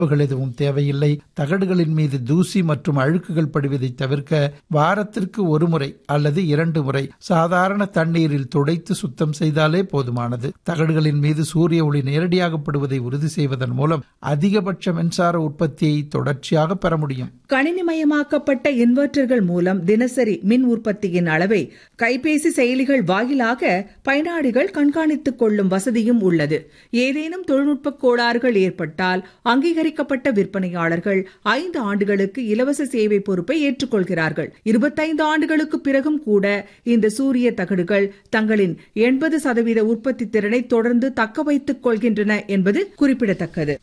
கள் எதுவும் தேவையில்லை தகடுகளின் மீது தூசி மற்றும் அழுக்குகள் படிவதை தவிர்க்க வாரத்திற்கு ஒரு முறை அல்லது இரண்டு முறை சாதாரண தண்ணீரில் துடைத்து சுத்தம் செய்தாலே போதுமானது தகடுகளின் மீது சூரிய ஒளி நேரடியாக படுவதை உறுதி செய்வதன் மூலம் அதிகபட்ச மின்சார உற்பத்தியை தொடர்ச்சியாக பெற முடியும் கணினிமயமாக்கப்பட்ட இன்வெர்ட்டர்கள் மூலம் தினசரி மின் உற்பத்தியின் அளவை கைபேசி செயலிகள் வாயிலாக பயனாளிகள் கண்காணித்துக் கொள்ளும் வசதியும் உள்ளது ஏதேனும் தொழில்நுட்ப கோளாறுகள் ஏற்பட்டால் அங்கீகரிக்கப்பட்ட விற்பனையாளர்கள் ஐந்து ஆண்டுகளுக்கு இலவச சேவை பொறுப்பை ஏற்றுக்கொள்கிறார்கள் இருபத்தைந்து ஆண்டுகளுக்கு பிறகும் கூட இந்த சூரிய தகடுகள் தங்களின் எண்பது சதவீத உற்பத்தி திறனை தொடர்ந்து தக்க வைத்துக் கொள்கின்றன என்பது குறிப்பிடத்தக்கது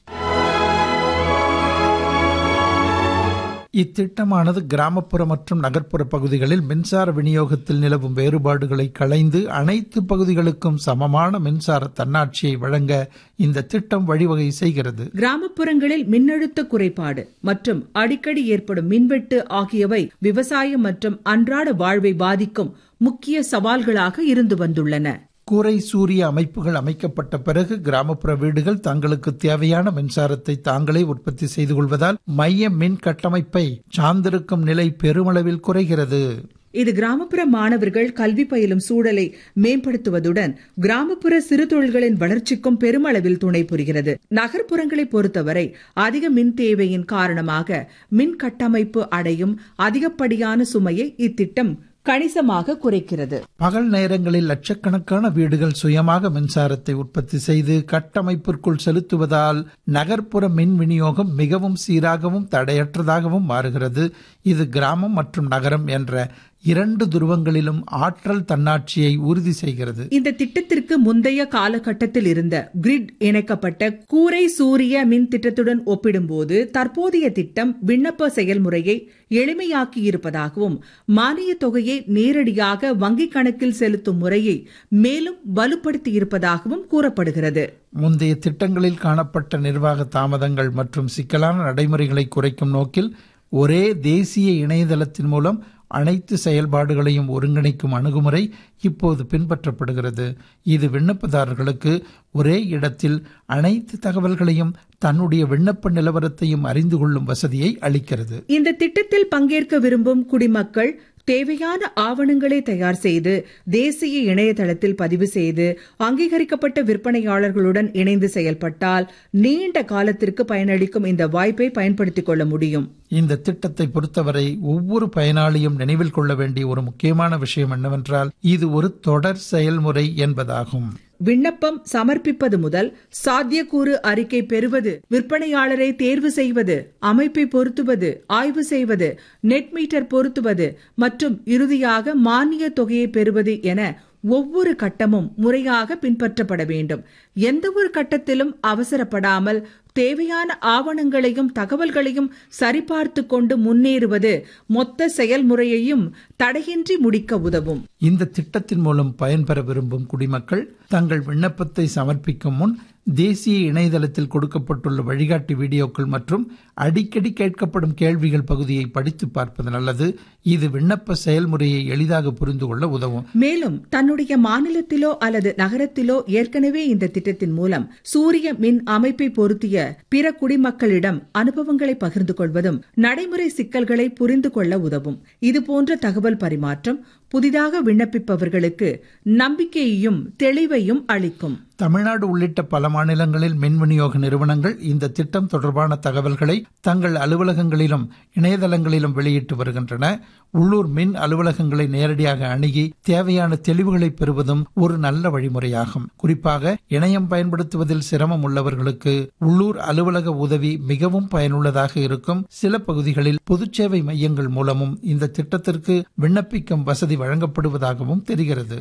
இத்திட்டமானது கிராமப்புற மற்றும் நகர்ப்புற பகுதிகளில் மின்சார விநியோகத்தில் நிலவும் வேறுபாடுகளை களைந்து அனைத்து பகுதிகளுக்கும் சமமான மின்சார தன்னாட்சியை வழங்க இந்த திட்டம் வழிவகை செய்கிறது கிராமப்புறங்களில் மின்னழுத்த குறைபாடு மற்றும் அடிக்கடி ஏற்படும் மின்வெட்டு ஆகியவை விவசாயம் மற்றும் அன்றாட வாழ்வை பாதிக்கும் முக்கிய சவால்களாக இருந்து வந்துள்ளன கூரை சூரிய அமைப்புகள் அமைக்கப்பட்ட பிறகு கிராமப்புற வீடுகள் தங்களுக்கு தேவையான மின்சாரத்தை தாங்களே உற்பத்தி செய்து கொள்வதால் மைய மின் கட்டமைப்பை சார்ந்திருக்கும் நிலை பெருமளவில் குறைகிறது இது கிராமப்புற மாணவர்கள் கல்வி பயிலும் சூழலை மேம்படுத்துவதுடன் கிராமப்புற சிறு தொழில்களின் வளர்ச்சிக்கும் பெருமளவில் துணை புரிகிறது நகர்ப்புறங்களை பொறுத்தவரை அதிக மின் தேவையின் காரணமாக மின் கட்டமைப்பு அடையும் அதிகப்படியான சுமையை இத்திட்டம் கணிசமாக குறைக்கிறது பகல் நேரங்களில் லட்சக்கணக்கான வீடுகள் சுயமாக மின்சாரத்தை உற்பத்தி செய்து கட்டமைப்பிற்குள் செலுத்துவதால் நகர்ப்புற மின் விநியோகம் மிகவும் சீராகவும் தடையற்றதாகவும் மாறுகிறது இது கிராமம் மற்றும் நகரம் என்ற இரண்டு துருவங்களிலும் ஆற்றல் தன்னாட்சியை உறுதி செய்கிறது இந்த திட்டத்திற்கு முந்தைய காலகட்டத்தில் இருந்த கிரிட் இணைக்கப்பட்ட கூரை சூரிய மின் திட்டத்துடன் ஒப்பிடும்போது தற்போதைய திட்டம் விண்ணப்ப செயல்முறையை எளிமையாக்கி இருப்பதாகவும் மானிய தொகையை நேரடியாக வங்கிக் கணக்கில் செலுத்தும் முறையை மேலும் வலுப்படுத்தி இருப்பதாகவும் கூறப்படுகிறது முந்தைய திட்டங்களில் காணப்பட்ட நிர்வாக தாமதங்கள் மற்றும் சிக்கலான நடைமுறைகளை குறைக்கும் நோக்கில் ஒரே தேசிய இணையதளத்தின் மூலம் அனைத்து செயல்பாடுகளையும் ஒருங்கிணைக்கும் அணுகுமுறை இப்போது பின்பற்றப்படுகிறது இது விண்ணப்பதாரர்களுக்கு ஒரே இடத்தில் அனைத்து தகவல்களையும் தன்னுடைய விண்ணப்ப நிலவரத்தையும் அறிந்து கொள்ளும் வசதியை அளிக்கிறது இந்த திட்டத்தில் பங்கேற்க விரும்பும் குடிமக்கள் தேவையான ஆவணங்களை தயார் செய்து தேசிய இணையதளத்தில் பதிவு செய்து அங்கீகரிக்கப்பட்ட விற்பனையாளர்களுடன் இணைந்து செயல்பட்டால் நீண்ட காலத்திற்கு பயனளிக்கும் இந்த வாய்ப்பை பயன்படுத்திக் கொள்ள முடியும் இந்த திட்டத்தை பொறுத்தவரை ஒவ்வொரு பயனாளியும் நினைவில் கொள்ள வேண்டிய ஒரு முக்கியமான விஷயம் என்னவென்றால் இது ஒரு தொடர் செயல்முறை என்பதாகும் விண்ணப்பம் சமர்ப்பிப்பது முதல் சாத்தியக்கூறு அறிக்கை பெறுவது விற்பனையாளரை தேர்வு செய்வது அமைப்பை பொருத்துவது ஆய்வு செய்வது நெட் மீட்டர் பொருத்துவது மற்றும் இறுதியாக மானிய தொகையை பெறுவது என ஒவ்வொரு கட்டமும் முறையாக பின்பற்றப்பட வேண்டும் எந்த ஒரு கட்டத்திலும் அவசரப்படாமல் தேவையான ஆவணங்களையும் தகவல்களையும் சரிபார்த்து கொண்டு முன்னேறுவது மொத்த செயல்முறையையும் தடையின்றி முடிக்க உதவும் இந்த திட்டத்தின் மூலம் பயன்பெற விரும்பும் குடிமக்கள் தங்கள் விண்ணப்பத்தை சமர்ப்பிக்கும் முன் தேசிய இணையதளத்தில் கொடுக்கப்பட்டுள்ள வழிகாட்டி வீடியோக்கள் மற்றும் அடிக்கடி கேட்கப்படும் கேள்விகள் பகுதியை படித்து பார்ப்பது நல்லது இது விண்ணப்ப செயல்முறையை எளிதாக புரிந்து கொள்ள உதவும் மேலும் தன்னுடைய மாநிலத்திலோ அல்லது நகரத்திலோ ஏற்கனவே இந்த திட்டத்தின் மூலம் சூரிய மின் அமைப்பை பொருத்திய பிற குடிமக்களிடம் அனுபவங்களை பகிர்ந்து கொள்வதும் நடைமுறை சிக்கல்களை புரிந்து கொள்ள உதவும் இதுபோன்ற தகவல் பரிமாற்றம் புதிதாக விண்ணப்பிப்பவர்களுக்கு நம்பிக்கையையும் தெளிவையும் அளிக்கும் தமிழ்நாடு உள்ளிட்ட பல மாநிலங்களில் மின் விநியோக நிறுவனங்கள் இந்த திட்டம் தொடர்பான தகவல்களை தங்கள் அலுவலகங்களிலும் இணையதளங்களிலும் வெளியிட்டு வருகின்றன உள்ளூர் மின் அலுவலகங்களை நேரடியாக அணுகி தேவையான தெளிவுகளை பெறுவதும் ஒரு நல்ல வழிமுறையாகும் குறிப்பாக இணையம் பயன்படுத்துவதில் சிரமம் உள்ளவர்களுக்கு உள்ளூர் அலுவலக உதவி மிகவும் பயனுள்ளதாக இருக்கும் சில பகுதிகளில் பொதுச்சேவை மையங்கள் மூலமும் இந்த திட்டத்திற்கு விண்ணப்பிக்கும் வசதி வழங்கப்படுவதாகவும் தெரிகிறது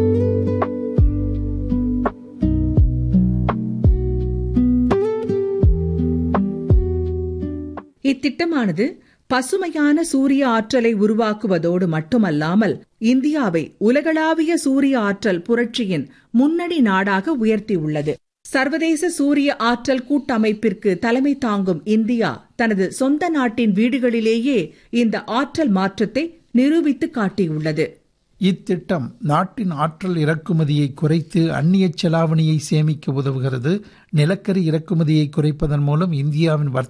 இத்திட்டமானது பசுமையான சூரிய ஆற்றலை உருவாக்குவதோடு மட்டுமல்லாமல் இந்தியாவை உலகளாவிய சூரிய ஆற்றல் புரட்சியின் முன்னணி நாடாக உயர்த்தியுள்ளது சர்வதேச சூரிய ஆற்றல் கூட்டமைப்பிற்கு தலைமை தாங்கும் இந்தியா தனது சொந்த நாட்டின் வீடுகளிலேயே இந்த ஆற்றல் மாற்றத்தை நிரூபித்து காட்டியுள்ளது இத்திட்டம் நாட்டின் ஆற்றல் இறக்குமதியை குறைத்து அந்நிய செலாவணியை சேமிக்க உதவுகிறது நிலக்கரி இறக்குமதியை குறைப்பதன் மூலம் இந்தியாவின்